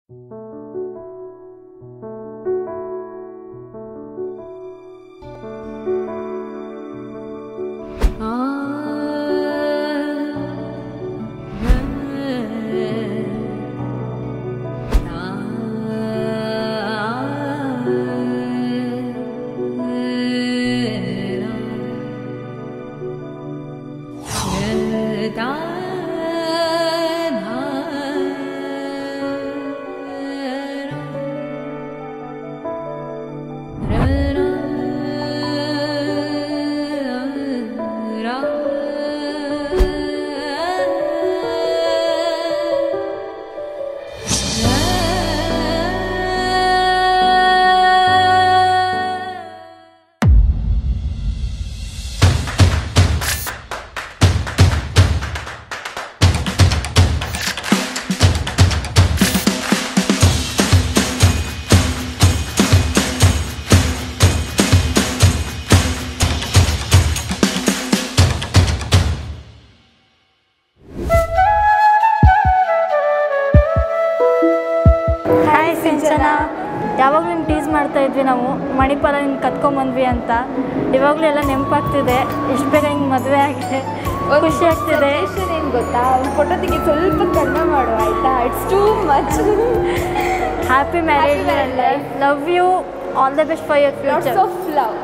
hi ಸಿಂಚನ ಯಾವಾಗಲೂ ನಿಮ್ಗೆ tease ಮಾಡ್ತಾ ಇದ್ವಿ ನಾವು ಮಣಿಪಾಲ ನಿಮ್ಗೆ ಕತ್ಕೊಂಬಂದ್ವಿ ಅಂತ ಇವಾಗಲೂ ಎಲ್ಲ ನೆನಪಾಗ್ತಿದೆ ಇಷ್ಟು ಬೇಗ ಹಿಂಗೆ ಮದುವೆ ಆಗಿದೆ ಖುಷಿ ಆಗ್ತಿದೆ ಏನು ಗೊತ್ತಾ ಒಂದು ಫೋಟೋ ತೆಗಿ ಸ್ವಲ್ಪ ಕಡಿಮೆ ಮಾಡು ಆಯ್ತಾ it's too much happy marriage life love you all the best for your lots future of love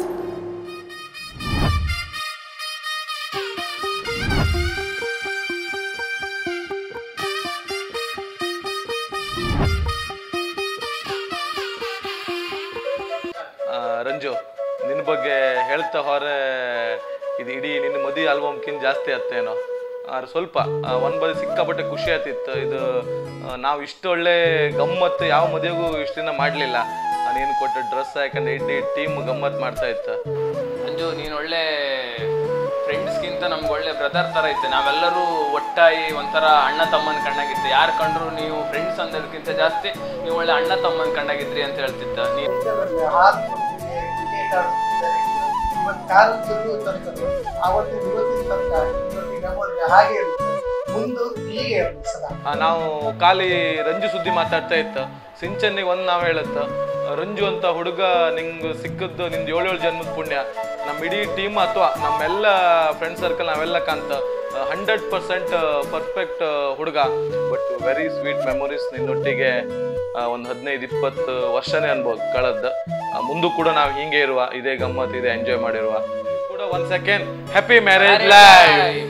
ಆ, ರಂಜು ನಿನ್ನ ಬಗ್ಗೆ ಹೇಳ್ತಾ ಹೊರೆ ಇದು ಇಡೀ ನಿನ್ನ ಮದುವೆ ಆಲ್ಬಮ್ಕಿಂತ ಜಾಸ್ತಿ ಆತ್ತೇನೋ ಆದ್ರೆ ಸ್ವಲ್ಪ ಒಂದು ಬದಿ ಸಿಕ್ಕಾಪಟ್ಟೆ ಖುಷಿ ಆತಿತ್ತು ಇದು ನಾವು ಇಷ್ಟು ಒಳ್ಳೆ ಗಮ್ಮತ್ತು ಯಾವ ಮದುವೆಗೂ ಇಷ್ಟು ದಿನ ಮಾಡಲಿಲ್ಲ ನೀನು ಕೊಟ್ಟ ಡ್ರೆಸ್ ಹಾಕೊಂಡು ಇಡೀ ಟೀಮ್ ಗಮ್ಮತ್ತು ಮಾಡ್ತಾ ಇತ್ತು ಮಂಜು ನೀನು ಒಳ್ಳೆ ಫ್ರೆಂಡ್ಸ್ಗಿಂತ ನಮ್ಗೆ ಒಳ್ಳೆ ಬ್ರದರ್ ಥರ ಇತ್ತು ನಾವೆಲ್ಲರೂ ಒಟ್ಟಾಗಿ ಒಂಥರ ಅಣ್ಣ ತಮ್ಮನ ಕಂಡಾಗಿತ್ತು ಯಾರು ಕಂಡ್ರು ನೀವು ಫ್ರೆಂಡ್ಸ್ ಅನ್ನೋದಕ್ಕಿಂತ ಜಾಸ್ತಿ ನೀವು ಒಳ್ಳೆ ಅಣ್ಣ ತಮ್ಮನ ಕಂಡಾಗಿದ್ರಿ ಅಂತ ಹೇಳ್ತಿದ್ದ ನೀವು ಹಾಡ್ಕೊಡ್ತೀನಿ ಕ್ರಿಕೆಟ್ ಆಡ್ತಿದ್ದಾರೆ ಇವತ್ತು ಕಾರಲ್ಲಿ ತರ್ತಾರೆ ಆವತ್ತಿನ ಇವತ್ತಿನ ತನಕ ಇವತ್ತಿನ ಮೆಮೊರಿ ಹಾಗೆ ಇರುತ್ತೆ ಮುಂದೆ ಹೀಗೆ ಇರುತ್ತೆ ಸದಾ ಆ, ನಾವು ಖಾಲಿ ರಂಜು ಸುದ್ದಿ ಮಾತಾಡ್ತಾ ಇತ್ತು ಸಿಂಚನ್ನಿಗೆ ಒಂದು ನಾವು ಹೇಳುತ್ತ ರಂಜು ಅಂತ ಹುಡುಗ ನಿಂಗೆ ಸಿಕ್ಕದ್ದು ನಿಂದು ಏಳು ಏಳು ಜನ್ಮದ ಪುಣ್ಯ ನಮ್ಮ ಇಡೀ ಟೀಮ್ ಅಥವಾ ನಮ್ಮೆಲ್ಲ ಫ್ರೆಂಡ್ ಸರ್ಕಲ್ ನಾವೆಲ್ಲ ಕಾಂತ ಹಂಡ್ರೆಡ್ ಪರ್ಸೆಂಟ್ ಪರ್ಫೆಕ್ಟ್ ಹುಡುಗ ಬಟ್ ವೆರಿ ಸ್ವೀಟ್ ಮೆಮೊರೀಸ್ ನಿನ್ನೊಟ್ಟಿಗೆ ಒಂದು ಹದಿನೈದು ಇಪ್ಪತ್ತು ವರ್ಷನೇ ಅನ್ಬೋದು ಕಳೆದ ಮುಂದೂ ಕೂಡ ನಾವು ಹೀಗೆ ಇರುವ ಇದೇ ಗಮ್ಮತ್ ಇದೆ ಎಂಜಾಯ್ ಮಾಡಿರುವ ಕೂಡ ಒಂದ್ ಸೆಕೆಂಡ್ ಹ್ಯಾಪಿ ಮ್ಯಾರೇಜ್ ಲೈಫ್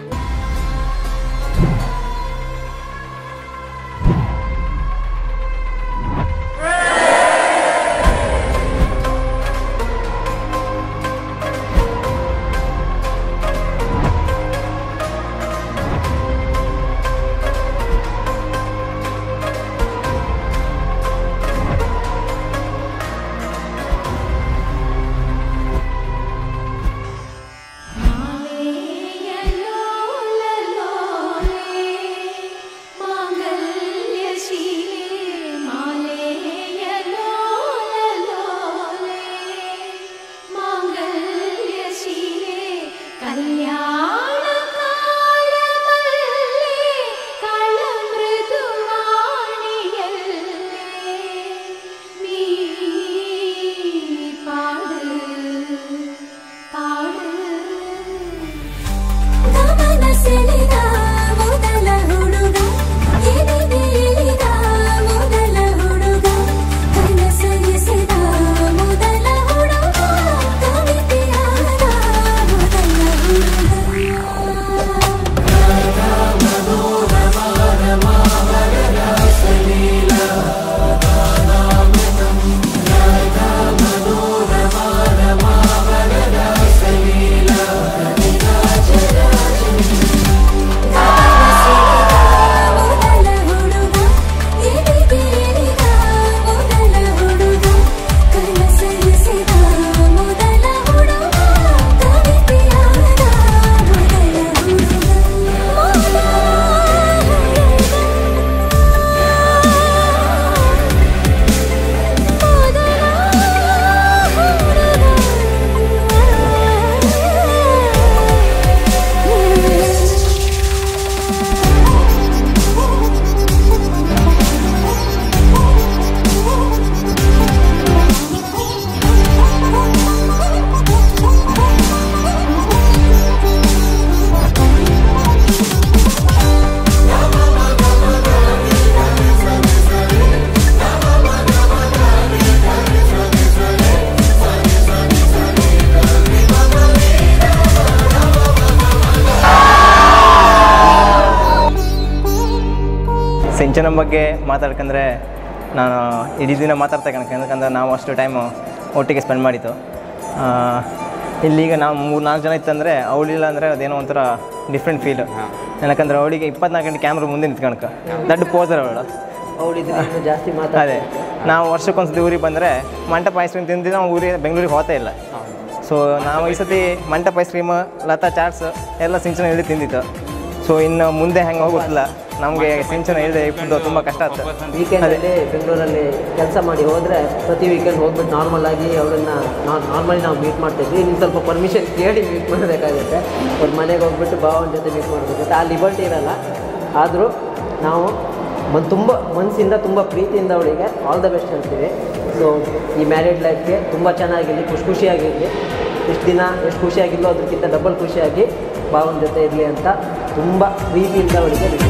ಮಾಲೆಯಲ್ಲೋ ಸಿಂಚನ ಬಗ್ಗೆ ಮಾತಾಡ್ಕಂದ್ರೆ ನಾನು ಇಡೀ ದಿನ ಮಾತಾಡ್ತಾ ಕಣಕ್ಕೆ ಯಾಕಂದ್ರೆ ನಾವು ಅಷ್ಟು ಟೈಮು ಒಟ್ಟಿಗೆ ಸ್ಪೆಂಡ್ ಮಾಡಿತ್ತು ಆ, ಇಲ್ಲೀಗ ನಾವು ಮೂರು ನಾಲ್ಕು ಜನ ಇತ್ತಂದರೆ ಅವಳಿಲ್ಲ ಅಂದರೆ ಅದೇನೋ ಒಂಥರ ಡಿಫ್ರೆಂಟ್ ಫೀಲ್ ಯಾಕಂದ್ರೆ ಅವಳಿಗೆ ಇಪ್ಪತ್ನಾಲ್ಕು ಗಂಟೆ ಕ್ಯಾಮ್ರಾ ಮುಂದೆ ನಿಂತ್ಕೊಳಕ ದೊಡ್ಡ ಪೋಸರ್ ಅವಳು ಅವಳಿದ್ರೆ ಇನ್ನೂ ಜಾಸ್ತಿ ಅದೇ ಮಾತಾಡ್ತಾರೆ ನಾವು ವರ್ಷಕ್ಕೊಂದ್ಸತಿ ಊರಿಗೆ ಬಂದರೆ ಮಂಟಪ ಐಸ್ ಕ್ರೀಮ್ ತಿಂದು ನಾವು ಊರಿಗೆ ಬೆಂಗಳೂರಿಗೆ ಹೋಗ್ತಾ ಇಲ್ಲ ಸೊ ನಾವು ಈ ಸತಿ ಮಂಟಪ ಐಸ್ ಕ್ರೀಮ್ ಲತಾ ಚಾಟ್ಸ್ ಎಲ್ಲ ಸಿಂಚನ ಇಲ್ಲದೆ ತಿಂದಿತ್ತು ಸೊ ಇನ್ನು ಮುಂದೆ ಹೆಂಗೆ ಹೋಗುತ್ತಿಲ್ಲ ನಮಗೆ ಸಿಂಚನ ಇಲ್ಲದೆ ಫುಡ್ ತುಂಬ ಕಷ್ಟ ಆಗ್ತದೆ ವೀಕೆಂಡಲ್ಲಿ ಬೆಂಗಳೂರಲ್ಲಿ ಕೆಲಸ ಮಾಡಿ ಹೋದರೆ ಪ್ರತಿ ವೀಕೆಂಡ್ ಹೋಗ್ಬಿಟ್ಟು ನಾರ್ಮಲ್ ಆಗಿ ಅವರನ್ನು ನಾರ್ಮಲಿ ನಾವು ಮೀಟ್ ಮಾಡ್ತಿದ್ವಿ ಇನ್ನು ಸ್ವಲ್ಪ ಪರ್ಮಿಷನ್ ಕೇಳಿ ಮೀಟ್ ಮಾಡಬೇಕಾಗುತ್ತೆ ಅವ್ರ ಮನೆಗೆ ಹೋಗ್ಬಿಟ್ಟು ಭಾವನ ಜೊತೆ ಮೀಟ್ ಮಾಡಬೇಕಾಗುತ್ತೆ ಆ ಲಿಬರ್ಟಿ ಇರಲ್ಲ ಆದರೂ ನಾವು ಮನ್ ತುಂಬ ಮನಸ್ಸಿಂದ ತುಂಬ ಪ್ರೀತಿಯಿಂದ ಅವಳಿಗೆ ಆಲ್ ದ ಬೆಸ್ಟ್ ಹೇಳ್ತೀವಿ ಸೊ ಈ ಮ್ಯಾರಿಡ್ ಲೈಫ್ಗೆ ತುಂಬ ಚೆನ್ನಾಗಿರಲಿ ಖುಷಿ ಖುಷಿಯಾಗಿರಲಿ ಇಷ್ಟು ದಿನ ಎಷ್ಟು ಖುಷಿಯಾಗಿಲ್ಲೋ ಅದಕ್ಕಿಂತ ಡಬಲ್ ಖುಷಿಯಾಗಿ ಭಾವನ ಜೊತೆ ಇರಲಿ ಅಂತ ತುಂಬ ಪ್ರೀತಿಯಿಂದ ಅವಳಿಗೆ